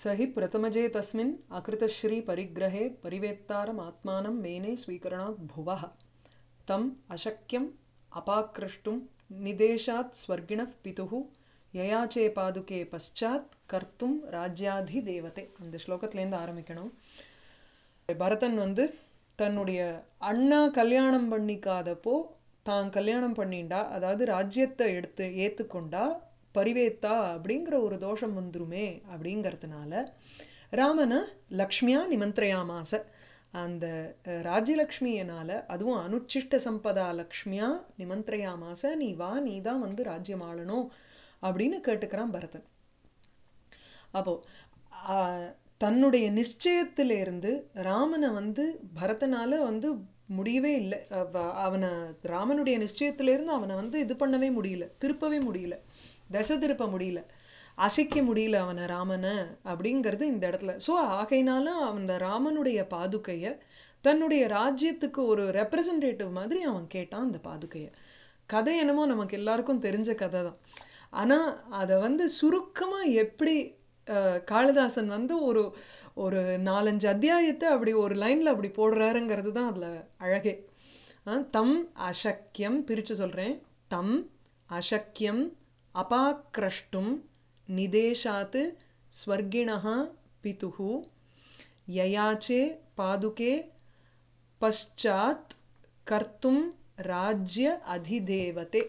स हि प्रथमजे तस्मिन् अकृतश्रीपरिग्रहे परिवेत्तारम् आत्मानं मेने स्वीकरणात् भुवः तम् अशक्यम् अपाकृष्टुं निदेशात् स्वर्गिणः पितुः ययाचे पादुके பశ్சாத் கர்த்தும் ராஜ்யாதி தேவதை அந்த ஸ்லோகத்துலேருந்து ஆரம்பிக்கணும் பரதன் வந்து தன்னுடைய அண்ணா கல்யாணம் பண்ணிக்காதப்போ தான் கல்யாணம் பண்ணிண்டா அதாவது ராஜ்யத்தை எடுத்து ஏற்றுக்கொண்டா பரிவேத்தா அப்படிங்கிற ஒரு தோஷம் வந்துருமே அப்படிங்கிறதுனால ராமனை லக்ஷ்மியா நிமந்திரயாமாச அந்த ராஜ்யலக்ஷ்மியனால அதுவும் அனுச்சிஷ்ட சம்பதா லக்ஷ்மியா நிமந்திரயாமாச நீ வா நீ தான் வந்து ராஜ்யம் ஆளணும் அப்படின்னு கேட்டுக்கிறான் பரதன் அப்போ தன்னுடைய நிச்சயத்திலிருந்து ராமனை வந்து பரதனால வந்து முடியவே இல்லை அவனை ராமனுடைய நிச்சயத்திலிருந்து அவனை வந்து இது பண்ணவே முடியல திருப்பவே முடியல தசை திருப்ப முடியல அசைக்க முடியல அவனை ராமனை அப்படிங்கிறது இந்த இடத்துல ஸோ ஆகையினால அந்த ராமனுடைய பாதுகையை தன்னுடைய ராஜ்யத்துக்கு ஒரு ரெப்ரசன்டேட்டிவ் மாதிரி அவன் கேட்டான் அந்த பாதுகையை கதை என்னமோ நமக்கு எல்லாருக்கும் தெரிஞ்ச கதை தான் ஆனால் அதை வந்து சுருக்கமாக எப்படி காளிதாசன் வந்து ஒரு ஒரு நாலஞ்சு அத்தியாயத்தை அப்படி ஒரு லைனில் அப்படி போடுறாருங்கிறது தான் அதில் அழகே தம் அசக்கியம் பிரித்து சொல்கிறேன் தம் அசக்கியம் அபாக்கிரஷ்டும் நிதேஷாத் ஸ்வர்கிணா பிதுகு யயாச்சே பாதுகே பశ్చాத் கர்த்தும் ராஜ்ய அதிதேவதே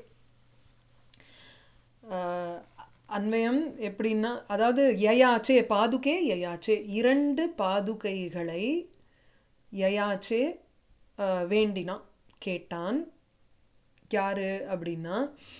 அன்வயம் எப்படின்னா அதாவது யயாச்சே பாதுகே யயாச்சே இரண்டு பாதுகைகளை யயாச்சே வேண்டினான் கேட்டான் யாரு அப்படின்னா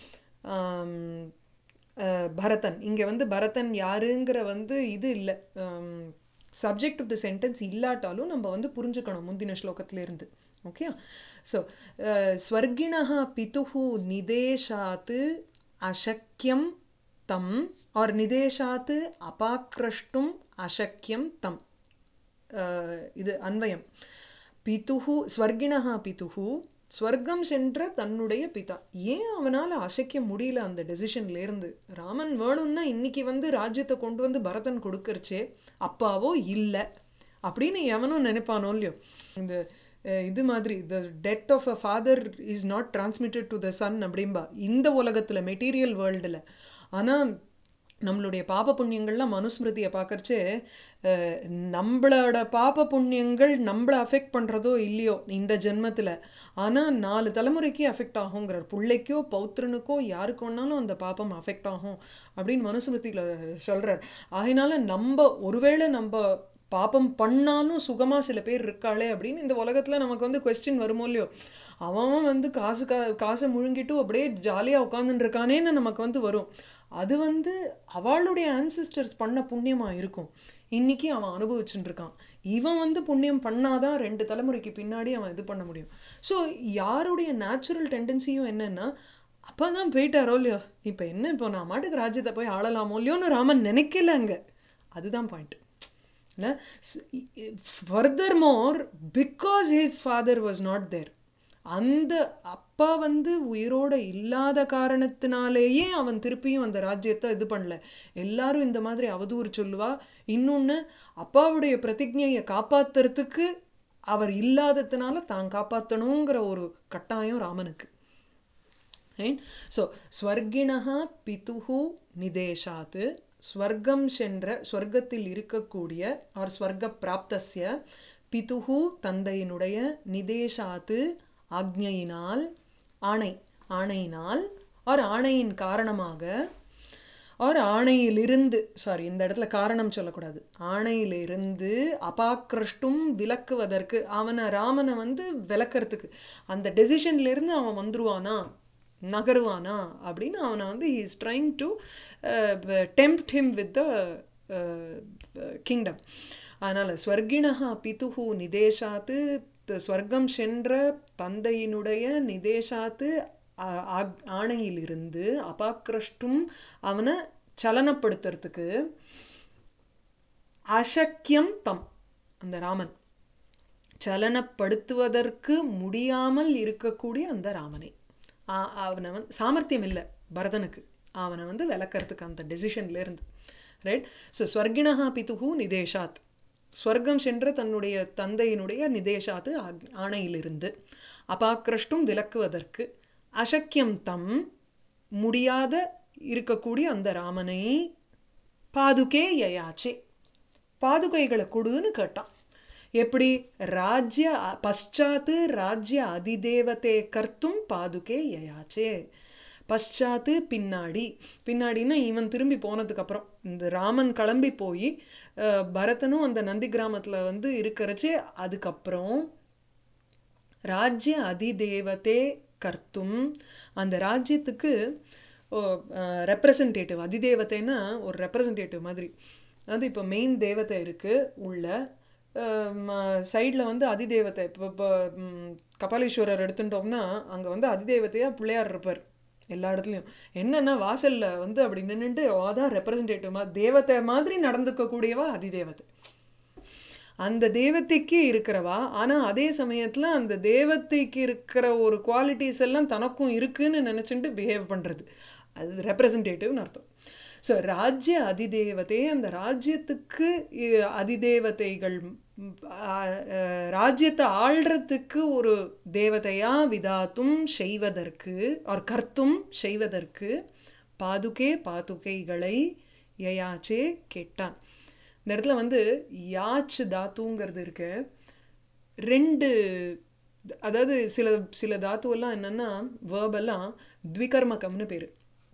பரதன் இங்கே வந்து பரதன் யாருங்கிற வந்து இது இல்லை சப்ஜெக்ட் ஆஃப் த சென்டென்ஸ் இல்லாட்டாலும் நம்ம வந்து புரிஞ்சுக்கணும் முந்தின ஸ்லோகத்திலேருந்து ஓகே ஸோ ஸ்வர்கிணா பிதுகு நிதேஷாத்து அசக்கியம் தம் ஆர் நிதேஷாத்து அபாக்கிரஷ்டும் அசக்கியம் தம் இது அன்வயம் பிதுகு ஸ்வர்கிணா பிதுகு ஸ்வர்க்கம் சென்ற தன்னுடைய பிதா ஏன் அவனால் அசைக்க முடியல அந்த டெசிஷன்லேருந்து ராமன் வேணும்னா இன்னைக்கு வந்து ராஜ்யத்தை கொண்டு வந்து பரதன் கொடுக்கறச்சே அப்பாவோ இல்லை அப்படின்னு எவனும் நினைப்பானோ இல்லையோ இந்த இது மாதிரி the debt of a father is not transmitted to the son அப்படின்பா இந்த உலகத்தில் மெட்டீரியல் வேர்ல்டில் ஆனால் நம்மளுடைய பாப புண்ணியங்கள்லாம் மனுஸ்மிருதியை பார்க்கறச்சே நம்மளோட பாப புண்ணியங்கள் நம்மளை அஃபெக்ட் பண்ணுறதோ இல்லையோ இந்த ஜென்மத்தில் ஆனால் நாலு தலைமுறைக்கு அஃபெக்ட் ஆகுங்கிறார் பிள்ளைக்கோ பௌத்திரனுக்கோ யாருக்கு வேணாலும் அந்த பாப்பம் அஃபெக்ட் ஆகும் அப்படின்னு மனுஸ்மிருதியில் சொல்கிறார் ஆகினால நம்ம ஒருவேளை நம்ம பாப்பம் பண்ணாலும் சுகமாக சில பேர் இருக்காளே அப்படின்னு இந்த உலகத்தில் நமக்கு வந்து கொஸ்டின் வருமோ இல்லையோ அவன் வந்து காசு கா காசை முழுங்கிட்டு அப்படியே ஜாலியாக உட்காந்துட்டு இருக்கானேன்னு நமக்கு வந்து வரும் அது வந்து அவளுடைய ஆன்சிஸ்டர்ஸ் பண்ண புண்ணியமாக இருக்கும் இன்னைக்கு அவன் அனுபவிச்சுட்டு இருக்கான் இவன் வந்து புண்ணியம் பண்ணாதான் ரெண்டு தலைமுறைக்கு பின்னாடி அவன் இது பண்ண முடியும் ஸோ யாருடைய நேச்சுரல் டெண்டன்சியும் என்னென்னா அப்போ தான் போயிட்டாரோ இல்லையோ இப்போ என்ன இப்போ நான் மாட்டுக்கு ராஜ்யத்தை போய் ஆளலாமோ இல்லையோன்னு ராமன் நினைக்கல அங்கே அதுதான் பாயிண்ட் இல்லை further more because his father was not there அந்த அப்பா வந்து உயிரோடு இல்லாத காரணத்தினாலேயே அவன் திருப்பியும் அந்த ராஜ்யத்தை இது பண்ணல எல்லாரும் இந்த மாதிரி அவதூறு சொல்லுவா இன்னொன்று அப்பாவுடைய பிரதிஜையை காப்பாத்துறதுக்கு அவர் இல்லாததுனால தான் காப்பாற்றணுங்கிற ஒரு கட்டாயம் ராமனுக்கு ஸோ ஸ்வர்கிணா பிதுகு நிதேஷாத்து ஸ்வர்க்கம் சென்ற ஸ்வர்க்கத்தில் இருக்கக்கூடிய ஆர் ஸ்வர்க்க பிராப்தஸ்ய பிதுகு தந்தையினுடைய நிதேஷாத்து ஆக்ஞையினால் ஆணை ஆணையினால் ஆர் ஆணையின் காரணமாக ஆர் ஆணையிலிருந்து சாரி இந்த இடத்துல காரணம் சொல்லக்கூடாது ஆணையிலிருந்து அபாக்கிரஷ்டும் விளக்குவதற்கு அவனை ராமனை வந்து விளக்கிறதுக்கு அந்த டெசிஷன்லேருந்து அவன் வந்துருவானா நகருவானா அப்படின்னு அவனை வந்து he is trying to tempt him with the kingdom அதனால் ஸ்வர்கிணா பிதுகு நிதேஷாத்து ஸ்வர்க்கம் சென்ற தந்தையினுடைய நிதேஷாத்து ஆணையிலிருந்து அபாக்கிரஷ்டும் அவனை சலனப்படுத்துறதுக்கு அசக்கியம் தம் அந்த ராமன் சலனப்படுத்துவதற்கு முடியாமல் இருக்கக்கூடிய அந்த ராமனை அவனை வந்து சாமர்த்தியம் இல்லை பரதனுக்கு அவனை வந்து விளக்கறதுக்கு அந்த டெசிஷன்லேருந்து ரைட் ஸோ ஸ்வர்கிணஹா பிதுகு நிதேஷாத் ஸ்வர்க்கம் சென்ற தன்னுடைய தந்தையினுடைய நிதேஷாத்து ஆக்- ஆணையிலிருந்து அபாக்கிரஷ்டும் விலக்குவதற்கு அசக்கியம் தம் முடியாத இருக்கக்கூடிய அந்த ராமனை பாதுகே யயாச்சே பாதுகைகளை கொடுன்னு கேட்டான் எப்படி ராஜ்ய அ- பశ్చాத்து ராஜ்ய அதிதேவதே கர்த்தும் பாதுகே யயாச்சே பశ్చాத்து பின்னாடி பின்னாடின்னா இவன் திரும்பி போனதுக்கு அப்புறம் இந்த ராமன் கிளம்பி போய் அஹ், பரதனும் அந்த நந்தி கிராமத்துல வந்து இருக்கிறச்சே அதுக்கப்புறம் ராஜ்ய அதிதேவதே கர்த்தும் அந்த ராஜ்யத்துக்கு ரெப்ரசன்டேட்டிவ் அதிதேவதைன்னா ஒரு ரெப்ரசன்டேட்டிவ் மாதிரி அதாவது இப்போ மெயின் தேவதை இருக்குது உள்ள சைடில் வந்து அதிதேவதை இப்போ இப்போ ம், கபாலீஸ்வரர் எடுத்துட்டோம்னா அங்கே வந்து அதிதேவதையாக பிள்ளையார் இருப்பார் எல்லா இடத்துலையும் என்னன்னா வாசல்ல வந்து அப்படி நின்றுட்டு அதான் ரெப்ரசன்டேட்டிவ் தேவதை மாதிரி நடந்துக்கக்கூடியவா அதிதேவதை அந்த தேவதைக்கு இருக்கிறவா ஆனா அதே சமயத்துல அந்த தேவதைக்கு இருக்கிற ஒரு குவாலிட்டிஸ் எல்லாம் தனக்கும் இருக்குன்னு நினைச்சுட்டு பிஹேவ் பண்றது அது ரெப்ரசன்டேட்டிவ்னு அர்த்தம் ஸோ ராஜ்ய அதிதேவதை அந்த ராஜ்யத்துக்கு இ- அதிதேவதைகள் ம், ஆ, அஹ், ராஜ்யத்தை ஆள்றதுக்கு ஒரு தேவதையா விதாத்தும் செய்வதற்கு ஒரு கர்த்தும் செய்வதற்கு பாதுகே பாதுகைகளை யயாச்சே கேட்டான் இந்த இடத்துல வந்து யாச் தாத்துங்கிறது இருக்கு ரெண்டு அதாவது சில சில தாத்துவெல்லாம் என்னன்னா வேர்பெல்லாம் த்விகர்மகம்னு பேரு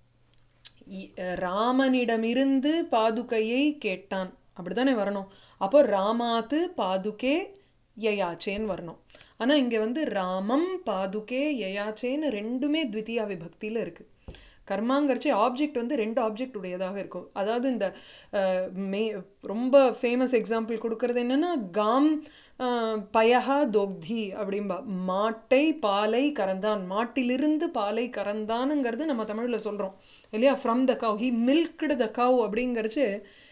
இ- ராமனிடமிருந்து பாதுகையை கேட்டான் அப்படிதானே வரணும் அப்போ ராமாத்து பாதுகே யயாச்சேன்னு வரணும் ஆனா இங்க வந்து ராமம் பாதுகே யயாச்சேன்னு ரெண்டுமே த்விதியா விபக்தியில இருக்கு கர்மாங்கரிச்சு ஆப்ஜெக்ட் வந்து ரெண்டு ஆப்ஜெக்ட் உடையதாக இருக்கும் அதாவது இந்த அஹ், மே ரொம்ப ஃபேமஸ் எக்ஸாம்பிள் கொடுக்கறது என்னன்னா காம் அஹ், பயஹா தோக்தி அப்படிம்பா மாட்டை பாலை கறந்தான் மாட்டிலிருந்து பாலை கறந்தானுங்கிறது நம்ம தமிழ்ல சொல்றோம் இல்லையா from the cow he milked the cow அப்படிங்கிறச்சு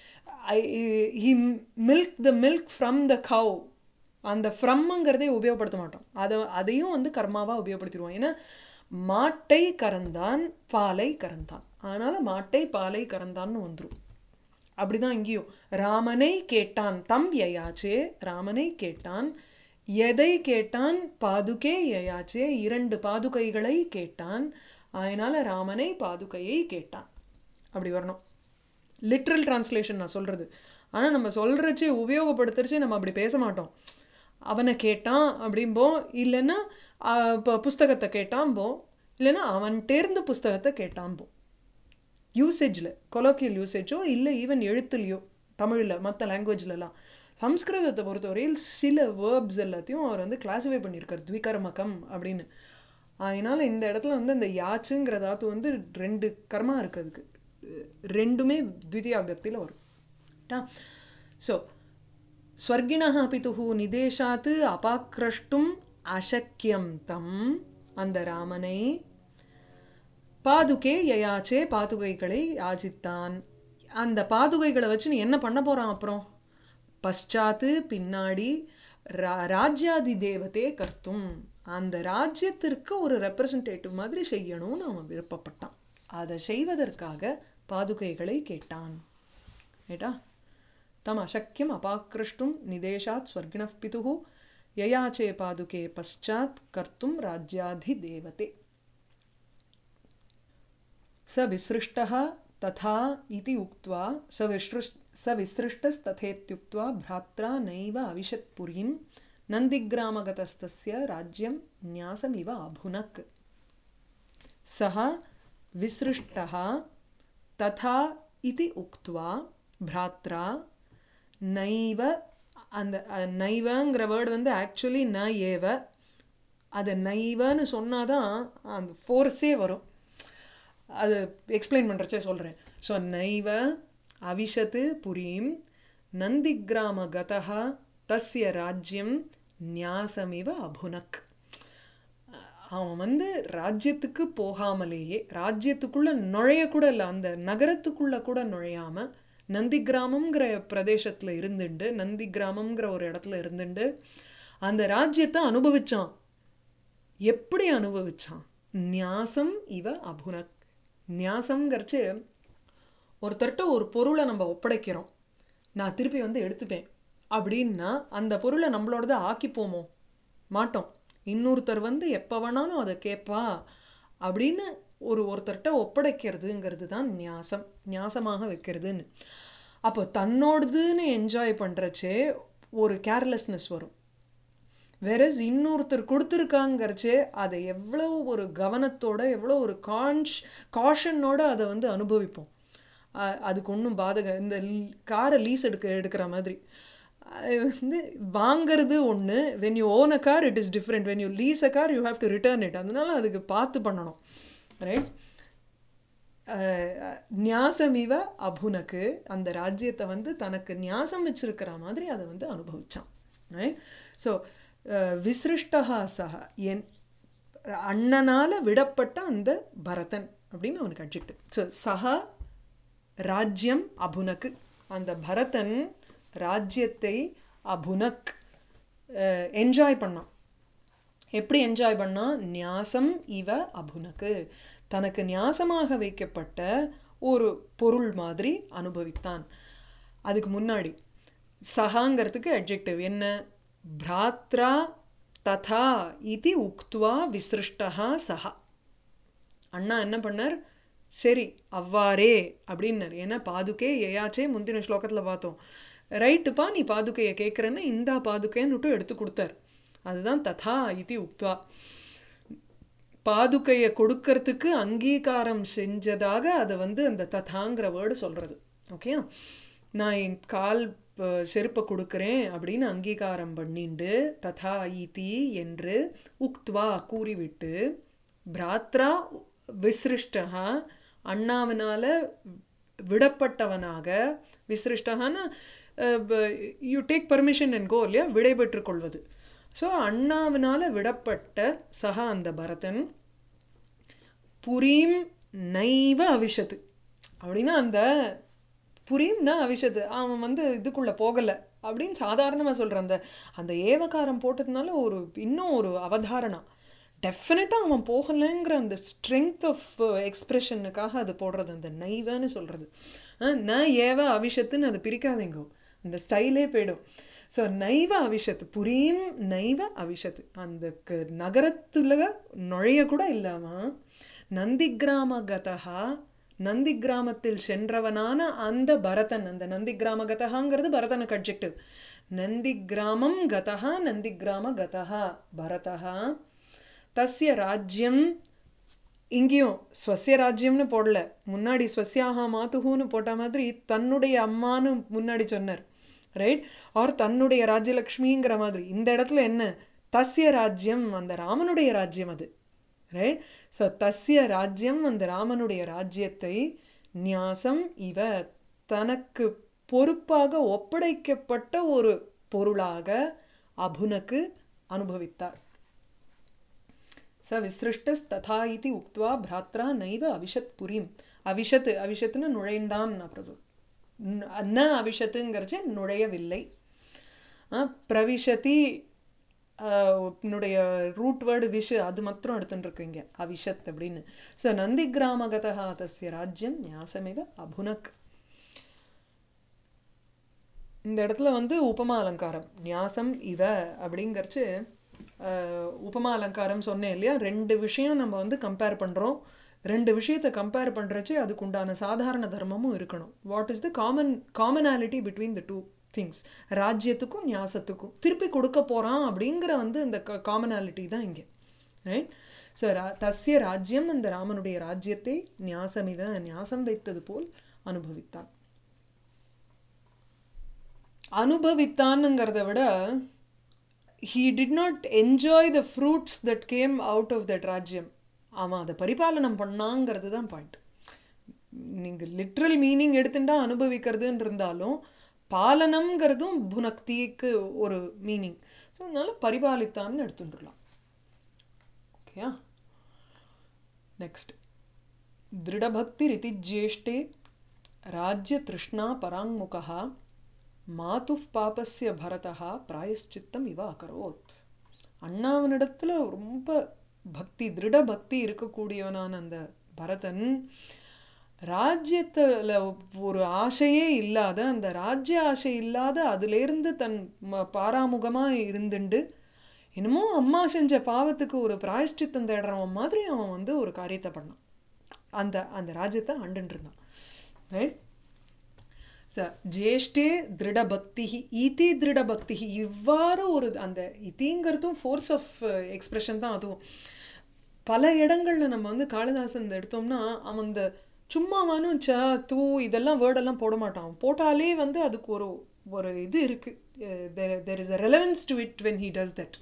he milk the milk from the cow அந்த ஃப்ரம்ங்கிறதே உபயோகப்படுத்த மாட்டோம் அதை அதையும் வந்து கர்மாவா உபயோகப்படுத்திடுவோம் ஏன்னா மாட்டை கறந்தான் பாலை கறந்தான் அதனால மாட்டை பாலை கறந்தான்னு வந்துரும் அப்படிதான் இங்கேயும் ராமனை கேட்டான் தம் யயாச்சே ராமனை கேட்டான் எதை கேட்டான் பாதுகே யயாச்சே இரண்டு பாதுகைகளை கேட்டான் அதனால ராமனை பாதுகையை கேட்டான் அப்படி வரணும் லிட்ரல் டிரான்ஸ்லேஷன் நான் சொல்றது ஆனா நம்ம சொல்றச்சு உபயோகப்படுத்துறச்சு நம்ம அப்படி பேச மாட்டோம் அவனை கேட்டான் அப்படிம்போம் இல்லைன்னா ஆஹ், இப்போ புஸ்தகத்தை கேட்டான்போம் இல்லைன்னா அவன்கிட்டேருந்து புஸ்தகத்தை கேட்டான்போம் யூசேஜில் கொலோக்கியல் யூசேஜோ இல்லை ஈவன் எழுத்துலையோ தமிழில் மற்ற லாங்குவேஜ்லலாம் சம்ஸ்கிருதத்தை பொறுத்தவரையில் சில வேர்ப்ஸ் எல்லாத்தையும் அவர் வந்து கிளாஸிஃபை பண்ணியிருக்கார் த்விகர்மகம் அப்படின்னு அதனால இந்த இடத்துல வந்து அந்த யாச்சுங்கிற தாத்து வந்து ரெண்டு கர்மா இருக்கு அதுக்கு ரெண்டுமே த்விதியா விபக்தியில் வரும் ஸோ ஸ்வர்கிணः பிதுः நிதேஷாத் அபாக்ரஷ்டும் அசக்கியம் தம் அந்த ராமனை பாதுகே யயாச்சே பாதுகைகளை யாச்சித்தான் அந்த பாதுகைகளை வச்சு நீ என்ன பண்ண போறான் அப்புறம் பశ్చాத்து பின்னாடி ரா ராஜ்யாதி தேவதே கர்த்தும் அந்த ராஜ்யத்திற்கு ஒரு ரெப்ரசன்டேட்டிவ் மாதிரி செய்யணும்னு அவன் விருப்பப்பட்டான் அதை செய்வதற்காக பாதுகைகளை கேட்டான் ரைட்டா तम् अशक्यम् अपाकृष्टुं निदेशात् स्वर्गिणः पितुः ययाचे पादुके पश्चात् कर्तुं राज्याधिदेवते स विसृष्टः तथा इति उक्त्वा स विसृष् स विसृष्टस्तथेत्युक्त्वा भ्रात्रा नैव अविशत् पुरीं नन्दिग्रामगतस्तस्य राज्यं न्यासमिव अभुनक् सः विसृष्टः तथा इति उक्त्वा भ्रात्रा நைவ அந்த அஹ், நைவங்கிற வேர்டு வந்து ஆக்சுவலி ந ஏவ அதை நைவன்னு சொன்னாதான் அந்த ஃபோர்ஸே வரும் அது எக்ஸ்பிளைன் பண்ணுறச்சே சொல்கிறேன் ஸோ நைவ அவிஷத்து புரீம் நந்திகிராம கதா தஸ்ய ராஜ்யம் நியாசமிவ அபுனக் அவன் வந்து ராஜ்யத்துக்கு போகாமலேயே ராஜ்யத்துக்குள்ள நுழைய கூட இல்லை அந்த நகரத்துக்குள்ள கூட நுழையாம நந்தி கிராமம்ங்கிற பிரதேசத்துல இருந்துண்டு நந்தி கிராமம்ங்கிற ஒரு இடத்துல இருந்துண்டு அந்த ராஜ்யத்தை அனுபவிச்சான் எப்படி அனுபவிச்சான் நியாசம் இவ அபுனக் நியாசம்ங்கிறச்சு ஒருத்தர்கிட்ட ஒரு பொருளை நம்ம ஒப்படைக்கிறோம் நான் திருப்பி வந்து எடுத்துப்பேன் அப்படின்னா அந்த பொருளை நம்மளோடத ஆக்கிப்போமோ மாட்டோம் இன்னொருத்தர் வந்து எப்போ வேணாலும் அதை கேட்பா அப்படின்னு ஒரு ஒருத்தர்கிட்ட ஒப்படைக்கிறதுங்கிறது தான் நியாசம் நியாசமாக வைக்கிறதுன்னு அப்போ தன்னோடதுன்னு என்ஜாய் பண்ணுறச்சே ஒரு கேர்லெஸ்னஸ் வரும் வெரஸ் இன்னொருத்தர் கொடுத்துருக்காங்கிறச்சே அதை எவ்வளோ ஒரு கவனத்தோட எவ்வளோ ஒரு கான்ஷ் காஷனோட அதை வந்து அனுபவிப்போம் அ- அதுக்கு ஒன்றும் பாதக இந்த காரை லீஸ் எடுக்க எடுக்கிற மாதிரி அது வந்து வாங்கிறது ஒன்று when you own a car it is different when you lease a car you have to return it அதனால அதுக்கு பார்த்து பண்ணணும் ரைட் நியாசமிவ அபுனக்கு அந்த ராஜ்யத்தை வந்து தனக்கு நியாசம் வச்சிருக்கிற மாதிரி அதை வந்து அனுபவிச்சான் ரைட் ஸோ விசிருஷ்டா சக என் அண்ணனால விடப்பட்ட அந்த பரதன் அப்படின்னு அவனுக்கு அட்ஜெக்டிவ் ஸோ சஹா ராஜ்யம் அபுனக்கு அந்த பரதன் ராஜ்யத்தை அபுனக் என்ஜாய் பண்ணான் எப்படி என்ஜாய் பண்ணா நியாசம் இவ அபுனக்கு தனக்கு நியாசமாக வைக்கப்பட்ட ஒரு பொருள் மாதிரி அனுபவித்தான் அதுக்கு முன்னாடி சகாங்கிறதுக்கு அட்ஜெக்டிவ் என்ன பிராத்ரா ததா இது உக்துவா விசிருஷ்டா சஹா அண்ணா என்ன பண்ணார் சரி அவ்வாறே அப்படின்னார் ஏன்னா பாதுகே ஏயாச்சே முந்தின ஸ்லோகத்தில் பார்த்தோம் ரைட்டுப்பா நீ பாதுகையை கேட்குறேன்னு இந்தா பாதுகைன்னுட்டு எடுத்து கொடுத்தார் அதுதான் ததா இது உக்துவா பாதுகையை கொடுக்கறதுக்கு அங்கீகாரம் செஞ்சதாக அதை வந்து அந்த ததாங்கிற வேர்டு சொல்கிறது ஓகே நான் என் கால் அஹ், செருப்பை கொடுக்குறேன் அப்படின்னு அங்கீகாரம் பண்ணிண்டு ததா ஈதி என்று உக்த்வா கூறிவிட்டு பிராத்ரா விசிருஷ்டா அண்ணாவினால விடப்பட்டவனாக விசிருஷ்டகான்னா you take permission and go இல்லையா விடை பெற்றுக் கொள்வது ஸோ அண்ணாவினால விடப்பட்ட சக அந்த பரதன் புரீம் நைவ அவிஷத்து அப்படின்னா அந்த புரீம்னா அவிஷத்து அவன் வந்து இதுக்குள்ளே போகலை அப்படின்னு சாதாரணமாக சொல்கிறேன் அந்த அந்த ஏவகாரம் போட்டதுனால ஒரு இன்னும் ஒரு அவதாரணம் டெஃபினட்டாக அவன் போகலைங்கிற அந்த ஸ்ட்ரென்த் ஆஃப் எக்ஸ்பிரஷனுக்காக அது போடுறது அந்த நைவன்னு சொல்கிறது ந ஏவ அவிஷத்துன்னு அது பிரிக்காதீங்கோ அந்த ஸ்டைலே போயிடும் ஸோ நைவ அவிஷத்து புரீம் நைவ அவிஷத்து அந்த க- நகரத்துல நுழைய கூட இல்லாமல் நந்தி கிராம கதா நந்தி கிராமத்தில் சென்றவனான அந்த பரதன் அந்த நந்தி கிராம கதகாங்கிறது பரதனுக்கு அட்ஜெக்டிவ் நந்தி கிராமம் கதா நந்தி கிராம கதா பரதா தஸ்ய ராஜ்யம் இங்கேயும் ஸ்வசிய ராஜ்யம்னு போடல முன்னாடி ஸ்வசியாக மாத்துஹூன்னு போட்ட மாதிரி தன்னுடைய அம்மான்னு முன்னாடி சொன்னார் ரைட் ஆர் தன்னுடைய ராஜ்யலக்ஷ்மிங்கிற மாதிரி இந்த இடத்துல என்ன தஸ்ய ராஜ்யம் அந்த ராமனுடைய ராஜ்யம் அது ரைட் ஸோ தஸ்ய ராஜ்யம் அந்த ராமனுடைய ராஜ்யத்தை நியாசம் இவ தனக்கு பொறுப்பாக ஒப்படைக்கப்பட்ட ஒரு பொருளாக அபுனக்கு அனுபவித்தார் स विसृष्टस्तथा इति उक्त्वा भ्रात्रा नैव अविशत् पुरीम् அவிஷத்து அவிஷத்துன்னு நுழைந்தான் பிரபு ந அவிஷத்துங்கிறச்சு நுழையவில்லை அஹ், பிரவிஷதி அஹ், உன்னுடைய ரூட் வேர்டு விஷு அது மாத்திரம் எடுத்துட்டு இருக்கீங்க அவிஷத் அப்படின்னு ஸோ நந்தி கிராமகதா தஸ்ய ராஜ்யம் ஞாசமிவ அபுனக் இந்த இடத்துல வந்து உபமா அலங்காரம் நியாசம் இவ அப்படிங்கறச்சு அஹ், உபமா அலங்காரம் சொன்னேன் இல்லையா ரெண்டு விஷயம் நம்ம வந்து கம்பேர் பண்ணுறோம் ரெண்டு விஷயத்தை கம்பேர் பண்ணுறச்சு அதுக்கு உண்டான சாதாரண தர்மமும் இருக்கணும் what is the common commonality between the two things ராஜ்யத்துக்கும் நியாசத்துக்கும் திருப்பி கொடுக்க போகிறான் அப்படிங்கிற வந்து இந்த காமனாலிட்டி தான் இங்கே ரைட் ஸோ ரா தஸ்ய ராஜ்யம் அந்த ராமனுடைய ராஜ்யத்தை நியாசமிவ நியாசம் வைத்தது போல் அனுபவித்தான் அனுபவித்தான்ங்கிறத விட he did not enjoy the fruits that came out of that ராஜ்யம் அவன் அதை பரிபாலனம் பண்ணாங்கிறது தான் பாயிண்ட் நீங்கள் லிட்ரல் மீனிங் எடுத்துட்டா அனுபவிக்கிறதுன்னு இருந்தாலும் பாலனம்ங்கிறதும் புனக்திக்கு ஒரு மீனிங் ஸோ அதனால பரிபாலித்தான்னு எடுத்துட்டுலாம் ஓகேயா நெக்ஸ்ட் दृढभक्तिरिति ज्येष्ठे राज्यतृष्णा पराङ्मुखः मातुः பாபஸ்ய பரதா பிராயஷ்சித்தம் இவ அகரோத் அண்ணாவனிடத்துல ரொம்ப பக்தி திருட பக்தி இருக்கக்கூடியவனான அந்த பரதன் ராஜ்யத்துல ஒரு ஆசையே இல்லாத அந்த ராஜ்ய ஆசை இல்லாத அதிலேருந்து தன் ம- பாராமுகமா இருந்துண்டு என்னமோ அம்மா செஞ்ச பாவத்துக்கு ஒரு பிராயஷ்சித்தம் தேடுறவன் மாதிரி அவன் வந்து ஒரு காரியத்தை பண்ணான் அந்த அந்த ராஜ்யத்தை ஆண்டுன்னு இருந்தான் ரைட் ச ஜேஷ்டே திருடபக்தி இதி திருடபக்தி இவ்வாறு ஒரு அந்த இதிங்கிறதும் ஃபோர்ஸ் ஆஃப் எக்ஸ்பிரஷன் தான் அதுவும் பல இடங்கள்ல நம்ம வந்து காளிதாசன் எடுத்தோம்னா அவன் இந்த சும்மாவானும் ச தூ இதெல்லாம் வேர்டெல்லாம் போட மாட்டான் அவன் போட்டாலே வந்து அதுக்கு ஒரு ஒரு இது இருக்கு there is a relevance to it when he does that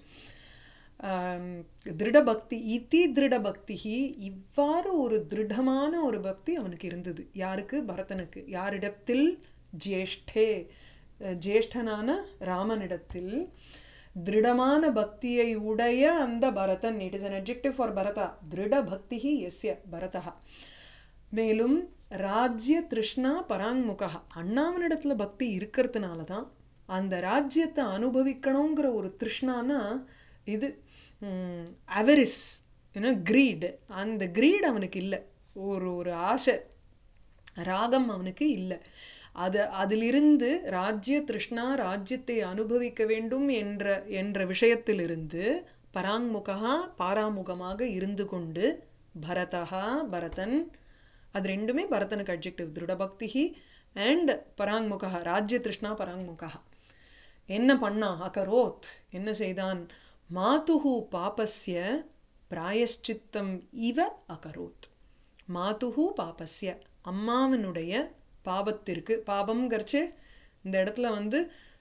திருடபக்தி இதி திருடபக்தி இவ்வாறு ஒரு திருடமான ஒரு பக்தி அவனுக்கு இருந்தது யாருக்கு பரதனுக்கு யாரிடத்தில் ஜேஷ்டே அஹ் ஜேஷ்டனான ராமனிடத்தில் திருடமான பக்தியை உடைய அந்த Bharathan it is an adjective for Bharata திருட பக்தி எஸ்ய பரதா மேலும் ராஜ்ய திருஷ்ணா பராங்முகா அண்ணாவனிடத்துல பக்தி இருக்கிறதுனால தான் அந்த ராஜ்யத்தை அனுபவிக்கணுங்கிற ஒரு திருஷ்ணானா இது அவரிஸ் ஏன்னா கிரீடு அந்த கிரீட் அவனுக்கு இல்லை ஒரு ஒரு ஆசை ராகம் அவனுக்கு இல்லை அது அதிலிருந்து ராஜ்ய திருஷ்ணா ராஜ்யத்தை அனுபவிக்க வேண்டும் என்ற என்ற விஷயத்திலிருந்து பராங்முகா பாராமுகமாக இருந்து கொண்டு பரதா பரதன் அது ரெண்டுமே பரதனுக்கு அட்ஜெக்டிவ் திருடபக்தி அண்ட் பராங்முகா ராஜ்ய திருஷ்ணா பராங்முகா என்ன பண்ணா அகரோத் என்ன செய்தான் மாதுஹு பாபஸ்ய பிராயஷ்சித்தம் இவ அகரோத் மாதுஹு பாபஸ்ய அம்மாவனுடைய பாவத்திற்கு பாபம்ங்கிறச்சு இந்த இடத்துல வந்து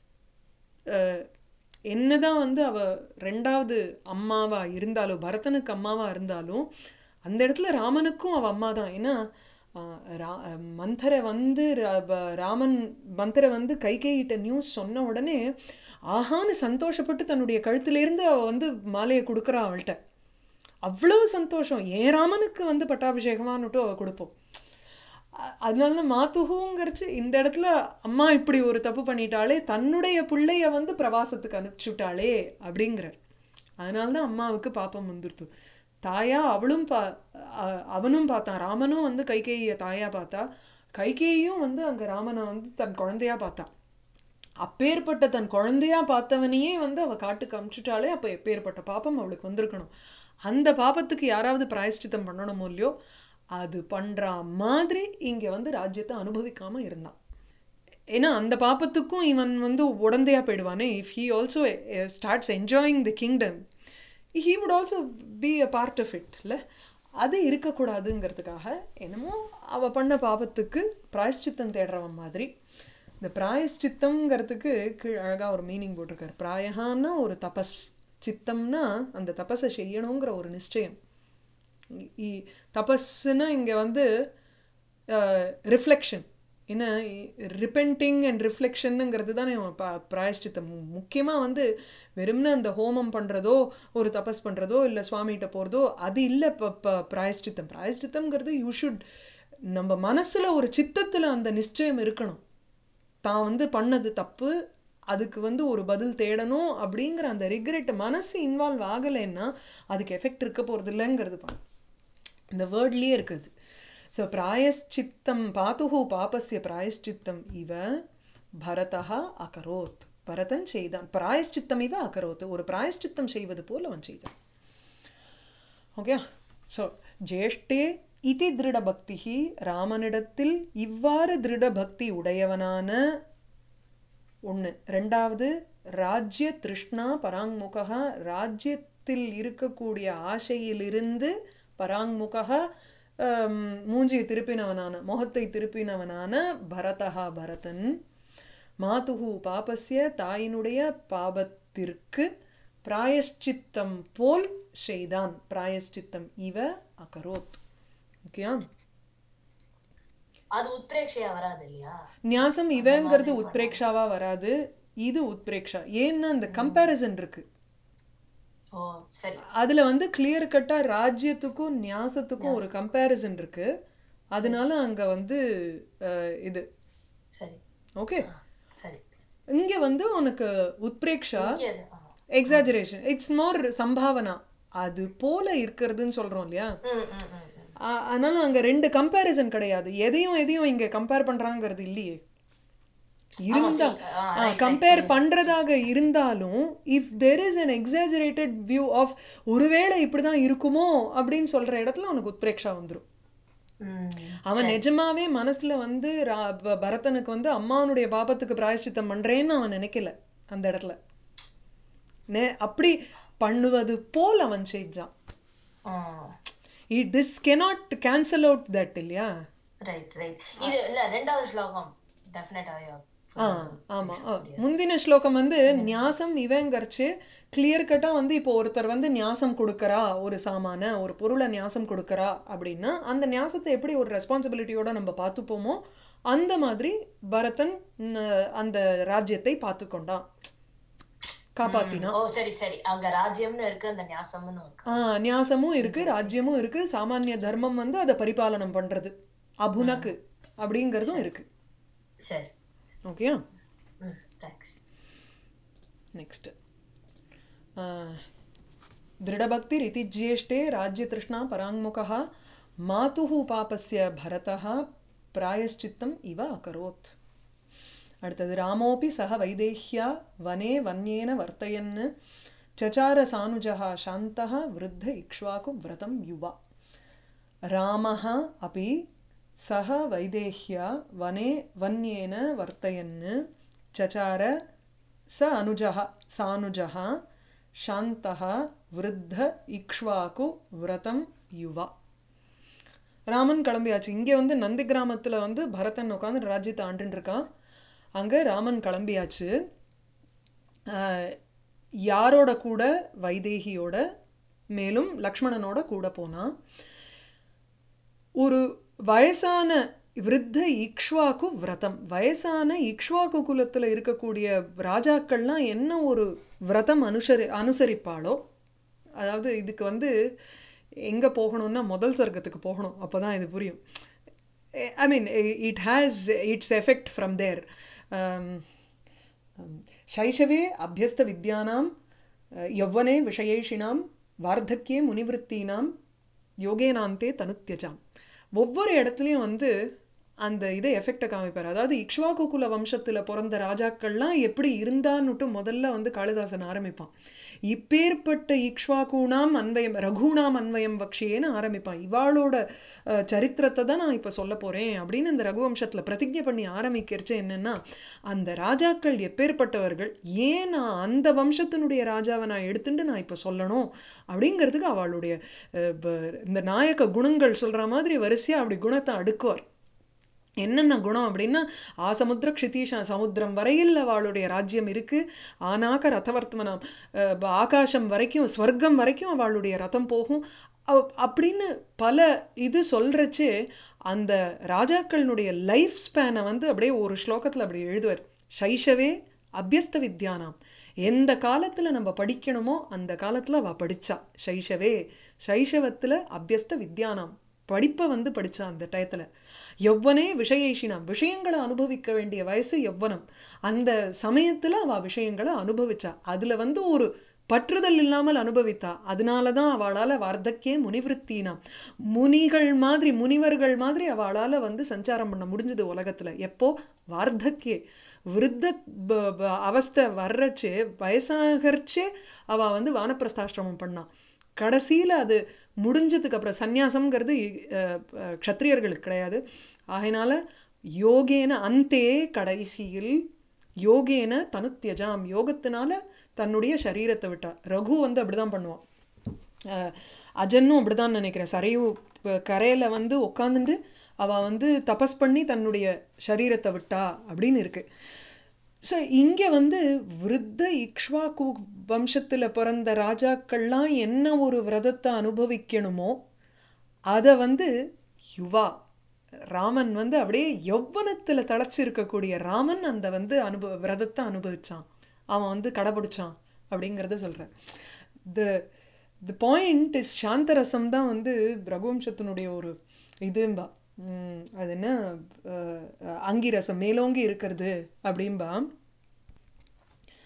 அஹ், என்னதான் வந்து அவ ரெண்டாவது அம்மாவா இருந்தாலும் பரதனுக்கு அம்மாவா இருந்தாலும் அந்த இடத்துல ராமனுக்கும் அவ அம்மா தான் ஏன்னா ஆஹ், ரா- மந்தரை வந்து ரா- ப- ராமன் மந்தரை வந்து கைகேயிட்ட நியூஸ் சொன்ன உடனே ஆஹான்னு சந்தோஷப்பட்டு தன்னுடைய கழுத்திலேருந்து அவ வந்து மாலையை கொடுக்குறா அவள்கிட்ட அவ்வளவு சந்தோஷம் ஏன் ராமனுக்கு வந்து பட்டாபிஷேகமானுட்டு அவ கொடுப்போம் அ- அதனால தான் மாத்துகுங்கிறச்சு இந்த இடத்துல அம்மா இப்படி ஒரு தப்பு பண்ணிட்டாலே தன்னுடைய பிள்ளைய வந்து பிரவாசத்துக்கு அனுப்பிச்சுட்டாளே அப்படிங்கிறார் அதனால தான் அம்மாவுக்கு பாப்பம் வந்துருத்து தாயா அவளும் பா அ- அவனும் பார்த்தான் ராமனும் வந்து கைகேயிய தாயா பார்த்தா கைகேயும் வந்து அங்க ராமனை வந்து தன் குழந்தையா பார்த்தா அப்பேற்பட்ட தன் குழந்தையா பார்த்தவனையே வந்து அவ காட்டுக்கு அமிச்சுட்டாலே அப்ப எப்பேற்பட்ட பாப்பம் அவளுக்கு வந்திருக்கணும் அந்த பாப்பத்துக்கு யாராவது பிராயஷ்சித்தம் பண்ணணுமோ இல்லையோ அது பண்ற மாதிரி இங்க வந்து ராஜ்யத்தை அனுபவிக்காம இருந்தான் ஏன்னா அந்த பாப்பத்துக்கும் இவன் வந்து உடந்தையா போயிடுவானே if he also starts enjoying the kingdom he would also be a part of it இல்லை அது இருக்கக்கூடாதுங்கிறதுக்காக என்னமோ அவ பண்ண பாபத்துக்கு பிராயஷ்சித்தம் தேடுறவன் மாதிரி இந்த பிராயஷ்சித்தம்ங்கிறதுக்கு கீழ் அழகா ஒரு மீனிங் போட்டிருக்காரு பிராயகான்னா ஒரு தபஸ் சித்தம்னா அந்த தபஸை செய்யணுங்கிற ஒரு நிச்சயம் இ- தபஸ்னா இங்க வந்து ரிஃப்ளெக்ஷன் என்ன ரிப்பெண்டிங் அண்ட் ரிஃப்ளெக்ஷனுங்கிறது தானே பிராயஷ்சித்தம் முக்கியமாக வந்து வெறும்னு அந்த ஹோமம் பண்ணுறதோ ஒரு தபஸ் பண்ணுறதோ இல்லை சுவாமிகிட்ட போகிறதோ அது இல்லை இப்போ பிராயஷ்சித்தம் பிராயஷ்சித்தம்ங்கிறது யூ ஷுட் நம்ம மனசுல ஒரு சித்தத்துல அந்த நிச்சயம் இருக்கணும் தான் வந்து பண்ணது தப்பு அதுக்கு வந்து ஒரு பதில் தேடணும் அப்படிங்கிற அந்த ரிக்ரெட் மனசு இன்வால்வ் ஆகலைன்னா அதுக்கு எஃபெக்ட் இருக்க போகிறது இல்லைங்கிறது பா இந்த வேர்ட்லேயே இருக்குது ஸோ பிராயஷ்சித்தம் பாத்துஹு பாபஸ்ய பிராயஷ்சித்தம் இவ பரதா அகரோத் பரதன் செய்தான் பிராயஷ்சித்தம் இவ அகரோத் ஒரு பிராயஷ்சித்தம் செய்வது போல் அவன் செய்தான் ஓகே ஸோ ஜேஷ்டே இதி திருடபக்தி ராமனிடத்தில் இவ்வாறு திருடபக்தி உடையவனான ஒன்று ரெண்டாவது ராஜ்ய திருஷ்ணா பராங்முகா ராஜ்யத்தில் இருக்கக்கூடிய ஆசையிலிருந்து பராங்முகா ஆம், மூஞ்சியை திருப்பினவனான முகத்தை திருப்பினவனான பரதா பரதன் மாதுகு பாபஸ்ய தாயினுடைய பாபத்திற்கு பிராயஷ்சித்தம் போல் செய்தான் பிராயஷ்சித்தம் இவ அகரோத் ஓகேயா அது உத்ரேக்ஷையா வராது இல்லையா நியாசம் இவங்கிறது உத்பிரேக்ஷாவா வராது இது உத்பிரேக்ஷா ஏன்னா அந்த கம்பேரிசன் இருக்கு ஓ சரி அதுல வந்து கிளியர் கட்டா ராஜ்யத்துக்கும் நியாசத்துக்கும் ஒரு கம்பேரிசன் இருக்கு அதனால அங்க வந்து அஹ், இது சரி ஓகே ஆ, சரி இங்க வந்து உனக்கு உத்பிரேக்ஷா இங்கே அது, ஆ. எக்ஸாஜரேஷன் இட்ஸ் மோர் சம்பாவனா அது போல இருக்கிறதுன்னு சொல்றோம் இல்லையா ம், ம், ம், ம். ஆ- அதனால அங்க ரெண்டு கம்பேரிசன் கிடையாது எதையும் எதையும் இங்க கம்பேர் பண்றாங்கிறது இல்லையே இருந்தா see, ஆ, right, right, கம்பேர் புரியுது. பண்றதாக இருந்தாலும் if there is an exaggerated view of ஒருவேளை இப்படிதான் இருக்குமோ அப்படின்னு சொல்ற இடத்துல அவனுக்கு உத்பிரேக்ஷா வந்துரும் ம், அவன் நிஜமாவே மனசுல வந்து ரா- ப- பரதனுக்கு வந்து அம்மாவனுடைய பாபத்துக்கு பிராயஷ்சித்தம் பண்றேன்னு அவன் நினைக்கல அந்த இடத்துல நே- அப்படி பண்ணுவது போல் அவன் செஞ்சான் ம். This cannot cancel out that இல்லையா ரைட் ரைட் இது இல்ல ரெண்டாவது ஸ்லோகம் டெஃபினட்டாவே ஆ ஆமா ஆ. முந்தின ஸ்லோகம் வந்து நியாசம் இவங்கரிச்சு கிளியர் கட்டா வந்து இப்போ ஒருத்தர் வந்து நியாசம் கொடுக்கறா ஒரு சாமான ஒரு பொருளை நியாசம் கொடுக்கறா அப்படின்னா அந்த நியாசத்தை எப்படி ஒரு ரெஸ்பான்சிபிலிட்டியோட நம்ம பார்த்துப்போமோ அந்த மாதிரி பரதன் ந- அந்த ராஜ்யத்தை பார்த்து கொண்டான் காப்பாத்தினான் ஓ சரி சரி அங்க ராஜ்யம்னு இருக்கு அந்த ஞாசம்னு இருக்கு ஆ நியாசமும் இருக்கு ராஜ்யமும் இருக்கு சாமானிய தர்மம் வந்து அதை பரிபாலனம் பண்றது அபுனக்கு அப்படிங்கிறதும் இருக்கு சரி ஓகேயா ம் தேங்க்ஸ் नेक्स्ट दृढभक्तिरिति ज्येष्ठे राज्यतृष्णा पराङ्मुखः मातुः पापस्य भरतः प्रायश्चित्तम् इव अकरोत् அடுத்தது ராமோபி சக வைதேஹ்யா வனே வன்யேன வர்த்தயன் சச்சார சானுஜः சாந்தः விருத்த இக்ஷ்வாகு விரதம் யுவா रामः अपि सः वैदेह्या वने वन्येन वर्तयन् चचार स अनुजः सानुजः शान्तः वृद्ध இக்ஷ்வாகு விரதம் யுவா ராமன் கிளம்பியாச்சு இங்கே வந்து நந்தி கிராமத்தில் வந்து பரதன் உட்காந்து ராஜ்யத்தை ஆண்டுன்னு இருக்கான் அங்கே ராமன் கிளம்பியாச்சு ஆஹ், யாரோட கூட வைதேகியோட மேலும் லக்ஷ்மணனோட கூட போனான் ஒரு வயசான விருத்த இக்ஷ்வாக்கு விரதம் வயசான இக்ஷ்வாக்கு குலத்தில் இருக்கக்கூடிய ராஜாக்கள்லாம் என்ன ஒரு விரதம் அனுசரி அனுசரிப்பாளோ அதாவது இதுக்கு வந்து எங்கே போகணும்னா முதல் சர்க்கத்துக்கு போகணும் அப்போ தான் இது புரியும் I mean it has its effect from there शैशवे अभ्यस्तविद्यानां यौवने विषयेषिणां வார்த்தக்கியே முனிவிருத்தினாம் யோகேனாந்தே தனுத்தியஜாம் ஒவ்வொரு இடத்துலையும் வந்து அந்த இதை எஃபெக்டை காமிப்பார் அதாவது இக்ஷ்வாகு குல வம்சத்தில் பிறந்த ராஜாக்கள்லாம் எப்படி இருந்தான்னுட்டு முதல்ல வந்து காளிதாசன் ஆரம்பிப்பான் இப்பேற்பட்ட இக்ஷ்வாகுணாம் அன்வயம் ரகுணாம் அன்வயம் வக்ஷியேன்னு ஆரம்பிப்பான் இவாளோட அஹ், சரித்திரத்தை தான் நான் இப்போ சொல்ல போகிறேன் அப்படின்னு இந்த ரகுவம்சத்தில் பிரதிஜை பண்ணி ஆரம்பிக்கிறச்சு என்னென்னா அந்த ராஜாக்கள் எப்பேற்பட்டவர்கள் ஏன் நான் அந்த வம்சத்தினுடைய ராஜாவை நான் எடுத்துட்டு நான் இப்போ சொல்லணும் அப்படிங்கிறதுக்கு அவளுடைய அஹ், ப- இந்த நாயக குணங்கள் சொல்கிற மாதிரி வரிசையாக அப்படி குணத்தை அடுக்குவார் என்னென்ன குணம் அப்படின்னா ஆசமுத்திர க்ஷிதீஷ சமுத்திரம் வரையில் அவளுடைய ராஜ்யம் இருக்கு ஆனாக்க ரதவர்த்தமனம் அஹ், ப- ஆகாசம் வரைக்கும் ஸ்வர்க்கம் வரைக்கும் அவளுடைய ரதம் போகும் அவ்- அப்படின்னு பல இது சொல்றச்சே அந்த ராஜாக்களினுடைய லைஃப் ஸ்பேனை வந்து அப்படியே ஒரு ஸ்லோகத்தில் அப்படி எழுதுவார் சைஷவே அபியஸ்த வித்யானாம் எந்த காலத்தில் நம்ம படிக்கணுமோ அந்த காலத்தில் அவள் படித்தா சைஷவே சைஷவத்தில் அபியஸ்த வித்யானாம் படிப்பை வந்து படித்தா அந்த டயத்தில் எவ்வனே விஷயேஷினாம் விஷயங்களை அனுபவிக்க வேண்டிய வயசு எவ்வனம் அந்த சமயத்தில் அவள் விஷயங்களை அனுபவிச்சா அதில் வந்து ஒரு பற்றுதல் இல்லாமல் அனுபவித்தா அதனால தான் அவளால் வார்த்தக்கே முனிவிருத்தினாம் முனிகள் மாதிரி முனிவர்கள் மாதிரி அவளால் வந்து சஞ்சாரம் பண்ண முடிஞ்சது உலகத்தில் எப்போ வார்த்தக்கே விருத்த ப- ப- அவஸ்தை வர்றச்சே வயசாகறச்சே அவள் வந்து வானப்பிரஸ்தாசிரமம் பண்ணான் கடைசியில் அது முடிஞ்சதுக்கு அப்புறம் சந்நியாசம்ங்கிறது அஹ், அஹ், க்ஷத்ரியர்களுக்கு கிடையாது ஆகையினால யோகேன அந்தே கடைசியில் யோகேன தனுத்தியஜாம் யோகத்தினால தன்னுடைய சரீரத்தை விட்டா ரகு வந்து அப்படிதான் பண்ணுவான் அஹ், அஜன்னும் அப்படிதான் நினைக்கிறேன் சரையு கரையில் வந்து உட்காந்துட்டு அவள் வந்து தபஸ் பண்ணி தன்னுடைய சரீரத்தை விட்டா அப்படின்னு இருக்கு ஸோ இங்கே வந்து விருத்த இக்ஷ்வாகு வம்சத்தில் பிறந்த ராஜாக்கள்லாம் என்ன ஒரு விரதத்தை அனுபவிக்கணுமோ அதை வந்து யுவா ராமன் வந்து அப்படியே யௌவனத்தில் தழைச்சி இருக்கக்கூடிய ராமன் அந்த வந்து அனுபவ விரதத்தை அனுபவிச்சான் அவன் வந்து கடைபிடிச்சான் அப்படிங்கிறத சொல்கிறேன் த த பாயிண்ட் இஸ் சாந்தரசம் தான் வந்து ரகுவம்சத்தினுடைய ஒரு இதும்பா உம், அது என்ன அஹ், அங்கிரசம் மேலோங்கி இருக்கிறது அப்படிம்பா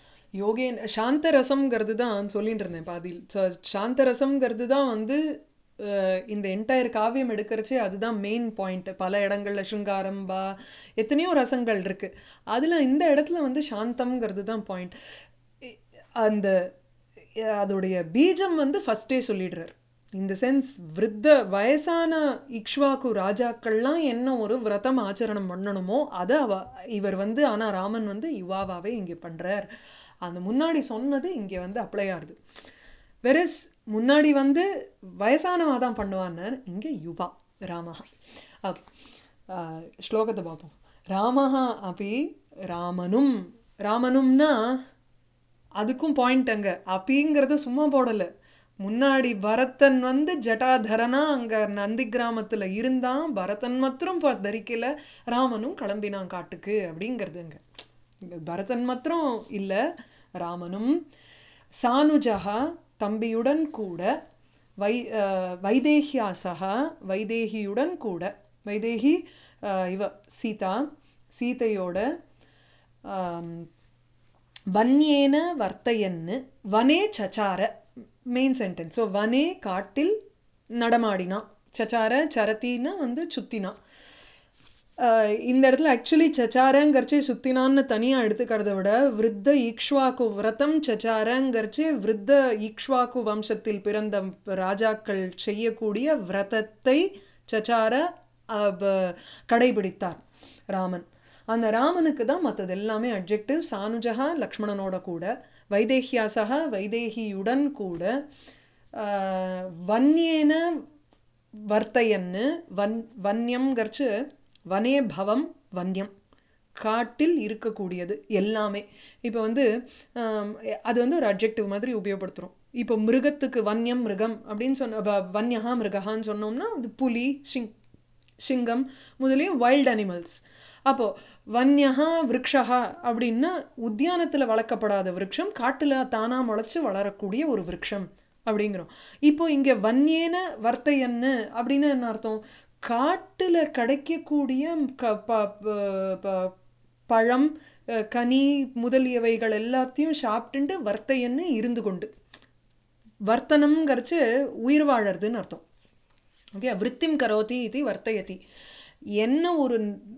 யோகேன் சாந்தரசம்ங்கிறது தான் சொல்லிட்டு இருந்தேன் பாதியில் ச- சாந்தரசம்ங்கிறது தான் வந்து அஹ், இந்த என்டையர் காவியம் எடுக்கிறச்சே அதுதான் மெயின் பாயிண்ட் பல இடங்கள்ல சிருங்காரம் பா எத்தனையோ ரசங்கள் இருக்கு அதுல இந்த இடத்துல வந்து சாந்தம்ங்கிறது தான் பாயிண்ட் அந்த அஹ், அதோடைய பீஜம் வந்து ஃபர்ஸ்டே சொல்லிடுறார் இந்த சென்ஸ் விருத்த வயசான இக்ஷ்வாக்கு ராஜாக்கள்லாம் என்ன ஒரு விரதம் ஆச்சரணம் பண்ணணுமோ அதை அவ இவர் வந்து ஆனா ராமன் வந்து யுவாவாவே இங்கே பண்றார் அந்த முன்னாடி சொன்னது இங்கே வந்து அப்ளை ஆகுது வெரஸ் முன்னாடி வந்து வயசானவா தான் பண்ணுவான்னு இங்கே யுவா ராமஹா ஓகே ஸ்லோகத்தை பார்ப்போம் ராமஹா அப்படி ராமனும் ராமனும்னா அதுக்கும் பாயிண்ட் அங்க அப்பிங்கிறது சும்மா போடல முன்னாடி பரதன் வந்து ஜட்டாதரனா அங்க நந்தி கிராமத்துல இருந்தான் பரதன் மாத்திரம் ப- தரிக்கல ராமனும் கிளம்பினான் காட்டுக்கு அப்படிங்கிறதுங்க இங்க பரதன் மாத்திரம் இல்ல ராமனும் சானுஜகா தம்பியுடன் கூட வை அஹ், வைதேஹியாசகா வைதேகியுடன் கூட வைதேகி அஹ், இவ சீதா சீதையோட ஆம், வன்யேன வர்த்தையன்னு வனே சச்சார மெயின் சென்டென்ஸ் ஸோ வனே காட்டில் நடமாடினான் சச்சார சரத்தின்னா வந்து சுத்தினான் ஆஹ் இந்த இடத்துல ஆக்சுவலி சச்சாரங்கிறச்சே சுத்தினான்னு தனியாக எடுத்துக்கிறத விட விருத்த ஈக்ஷ்வாக்கு விரதம் சச்சாரங்கிறச்சே விருத்த ஈக்ஷ்வாக்கு வம்சத்தில் பிறந்த ராஜாக்கள் செய்யக்கூடிய விரதத்தை சச்சார ஆஹ் ப- கடைபிடித்தார் ராமன் அந்த ராமனுக்கு தான் மற்றது எல்லாமே அட்ஜெக்டிவ் சானுஜகா லக்ஷ்மணனோட கூட வைதேஹியாசகா வைதேகியுடன் கூட ஆஹ் வன்யேன வர்த்தையன்னு வன் வன்யம்ங்கிறச்சு வனே பவம் வன்யம் காட்டில் இருக்கக்கூடியது எல்லாமே இப்போ வந்து ஆம், அது வந்து ஒரு அட்ஜெக்டிவ் மாதிரி உபயோகப்படுத்துகிறோம் இப்போ மிருகத்துக்கு வன்யம் மிருகம் அப்படின்னு சொன்ன வ- வன்யஹா மிருகஹான்னு சொன்னோம்னா அது புலி சிங் சிங்கம் முதலிய வைல்ட் அனிமல்ஸ் அப்போ வன்யஹா விருக்ஷஹா அப்படின்னா உத்தியானத்துல வளர்க்கப்படாத விருட்சம் காட்டுல தானா முளைச்சு வளரக்கூடிய ஒரு விருட்சம் அப்படிங்கிறோம் இப்போ இங்க வன்யேன வர்த்தையன்னு அப்படின்னு என்ன அர்த்தம் காட்டுல கிடைக்கக்கூடிய க ப- ப- ப- பழம் அஹ், கனி முதலியவைகள் எல்லாத்தையும் சாப்பிட்டுண்டு வர்த்தையன்னு இருந்து கொண்டு வர்த்தனம்ங்கிறச்சு உயிர் வாழறதுன்னு அர்த்தம் ஓகே விருத்திம் கரோதி இது வர்த்தயதி என்ன ஒரு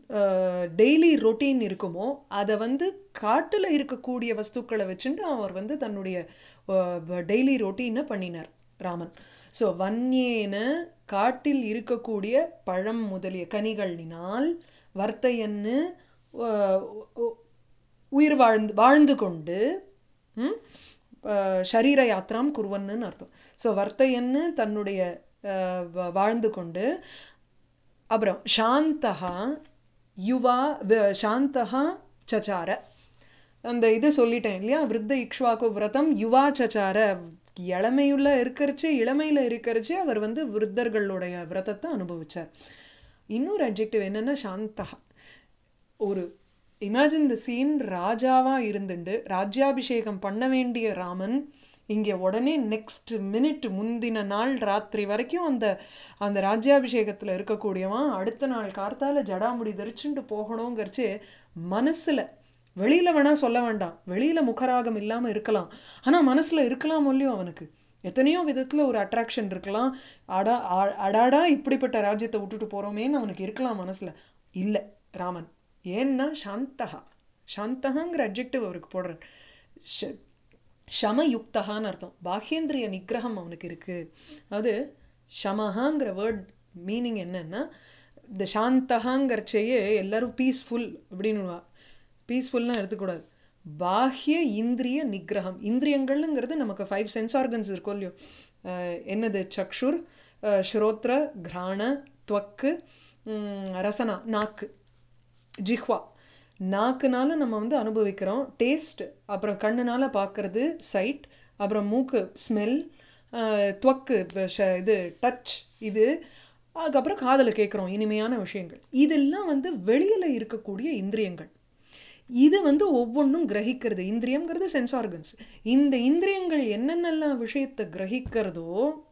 டெய்லி ரொட்டீன் இருக்குமோ அதை வந்து காட்டில் இருக்கக்கூடிய வஸ்துக்களை வச்சுட்டு அவர் வந்து தன்னுடைய டெய்லி ரொட்டீனை பண்ணினார் ராமன் ஸோ வன்யேன காட்டில் இருக்கக்கூடிய பழம் முதலிய கனிகளினால் வர்த்தையன்னு அஹ், உ- உயிர் வாழ்ந்து வாழ்ந்து கொண்டு ம், அஹ், ஷரீர யாத்திராம் குருவன்னு அர்த்தம் ஸோ வர்த்தையன்னு தன்னுடைய அஹ், வ- வாழ்ந்து கொண்டு அப்புறம் சாந்தகா யுவா வ- சாந்தகா சச்சார அந்த இது சொல்லிட்டேன் இல்லையா விருத்த இக்ஷ்வாக்கு விரதம் யுவா சச்சார இளமையுள்ள இருக்கிறச்சு இளமையில இருக்கிறச்சு அவர் வந்து விருத்தர்களுடைய விரதத்தை அனுபவிச்சார் இன்னொரு அட்ஜெக்டிவ் என்னன்னா சாந்தகா ஒரு இமேஜின் த சீன் ராஜாவா இருந்துண்டு ராஜ்யாபிஷேகம் பண்ண வேண்டிய ராமன் இங்கே உடனே நெக்ஸ்ட் மினிட் முந்தின நாள் ராத்திரி வரைக்கும் அந்த அந்த ராஜ்யாபிஷேகத்தில் இருக்கக்கூடியவன் அடுத்த நாள் கார்த்தால ஜடாமுடி தரிச்சுண்டு போகணுங்கிறச்சு மனசுல வெளியில வேணா சொல்ல வேண்டாம் வெளியில முகராகம் இல்லாம இருக்கலாம் ஆனா மனசுல இருக்கலாம் இல்லையோ அவனுக்கு எத்தனையோ விதத்துல ஒரு அட்ராக்ஷன் இருக்கலாம் அடா ஆ- அடாடா இப்படிப்பட்ட ராஜ்யத்தை விட்டுட்டு போறோமேன்னு அவனுக்கு இருக்கலாம் மனசுல இல்ல ராமன் ஏன்னா சாந்தகா சாந்தகாங்கிற அட்ஜெக்டிவ் அவருக்கு போடுறார் ஷ- ஷமயுக்தகான்னு அர்த்தம் பாஹ்யேந்திரிய நிக்கிரகம் அவனுக்கு இருக்கு அதாவது ஷமஹாங்கிற வேர்ட் மீனிங் என்னன்னா இந்த சாந்தகாங்கிறச்சேயே எல்லாரும் பீஸ்ஃபுல் அப்படின்னு பீஸ்ஃபுல்னா எடுத்துக்கூடாது பாஹ்ய இந்திரிய நிக்கிரகம் இந்திரியங்கள்ங்கிறது நமக்கு ஃபைவ் சென்ஸ் ஆர்கன்ஸ் இருக்கும் இல்லையோ அஹ் என்னது சக்ஷுர் அஹ் ஸ்ரோத்ர கிராண துவக்கு உம், ரசனா நாக்கு ஜிஹ்வா நாக்குனால நம்ம வந்து அனுபவிக்கிறோம் டேஸ்ட் அப்புறம் கண்ணுனால பார்க்கறது சைட் அப்புறம் மூக்கு ஸ்மெல் துவக்கு இப்ப ஷ- இது டச் இது அதுக்கப்புறம் காதில் கேட்குறோம் இனிமையான விஷயங்கள் இதெல்லாம் வந்து வெளியில் இருக்கக்கூடிய இந்திரியங்கள் இது வந்து ஒவ்வொன்றும் கிரகிக்கிறது இந்திரியம்ங்கிறது சென்ஸ் ஆர்கன்ஸ் இந்த இந்திரியங்கள் என்னென்னலாம் விஷயத்தை கிரகிக்கிறதோ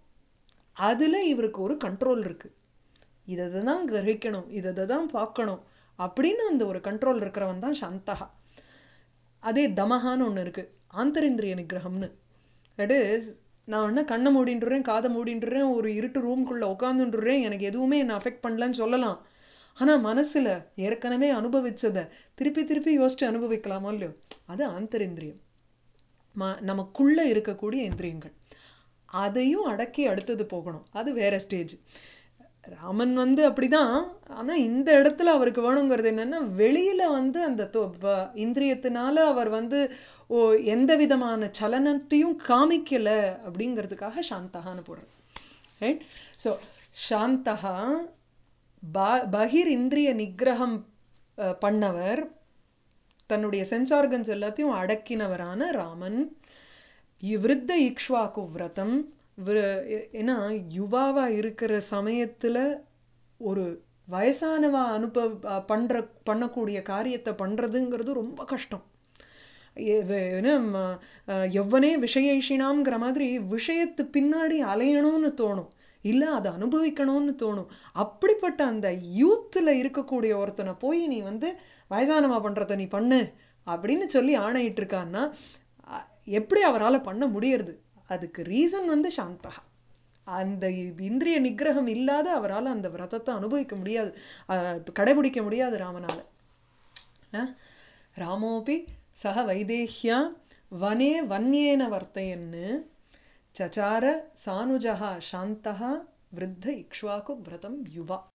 அதில் இவருக்கு ஒரு கண்ட்ரோல் இருக்கு இதை தான் கிரகிக்கணும் இதை தான் பார்க்கணும் அப்படின்னு அந்த ஒரு கண்ட்ரோல் இருக்கிறவன் தான் சந்தகா அதே தமஹான்னு ஒன்று இருக்கு ஆந்தரிந்திரிய நிகிரகம்னு தட் இஸ் நான் என்ன கண்ணை மூடின்டுறேன் காதை மூடின்டுறேன் ஒரு இருட்டு ரூம்குள்ளே உட்காந்துட்டுறேன் எனக்கு எதுவுமே என்னை அஃபெக்ட் பண்ணலன்னு சொல்லலாம் ஆனால் மனசில் ஏற்கனவே அனுபவிச்சதை திருப்பி திருப்பி யோசிச்சு அனுபவிக்கலாமோ இல்லையோ அது ஆந்தரிந்திரியம் ம நமக்குள்ளே இருக்கக்கூடிய இந்திரியங்கள் அதையும் அடக்கி அடுத்தது போகணும் அது வேற ஸ்டேஜ் ராமன் வந்து அப்படிதான் ஆனால் இந்த இடத்துல அவருக்கு வேணுங்கிறது என்னென்னா வெளியில் வந்து அந்த தொ- ப- இந்திரியத்தினால அவர் வந்து ஓ எந்த விதமான சலனத்தையும் காமிக்கலை அப்படிங்கிறதுக்காக சாந்தகான்னு போடுறார் ரைட் ஸோ சாந்தகா பா பகிர் இந்திரிய நிகிரகம் அஹ், பண்ணவர் தன்னுடைய சென்ஸ் ஆர்கன்ஸ் எல்லாத்தையும் அடக்கினவரான ராமன் விருத்த இக்ஷ்வாக்கு விரதம் விர- எ- ஏன்னா யுவாவா இருக்கிற சமயத்தில் ஒரு வயசானவா அனுப்ப அ, பண்ற பண்ணக்கூடிய காரியத்தை பண்ணுறதுங்கிறது ரொம்ப கஷ்டம் எ- வெ- என்ன, ம, அ, எவ்வனே விஷயஷினாங்கிற மாதிரி விஷயத்து பின்னாடி அலையணும்னு தோணும் இல்லை அதை அனுபவிக்கணும்னு தோணும் அப்படிப்பட்ட அந்த யூத்தில் இருக்கக்கூடிய ஒருத்தனை போய் நீ வந்து வயசானவா பண்ணுறத நீ பண்ணு அப்படின்னு சொல்லி ஆணையிட்டு இருக்கான்னா அ, எப்படி அவரால் பண்ண முடியறது அதுக்கு ரீசன் வந்து சாந்தகா அந்த இந்திரிய நிகிரகம் இல்லாத அவரால் அந்த விரதத்தை அனுபவிக்க முடியாது அஹ், கடைபிடிக்க முடியாது ராமனால न? रामोऽपि सः वैदेह्या वने वन्येन वर्तयन् चचार सानुजः शान्तः वृद्ध इक्ष्वाकुव्रतं युवा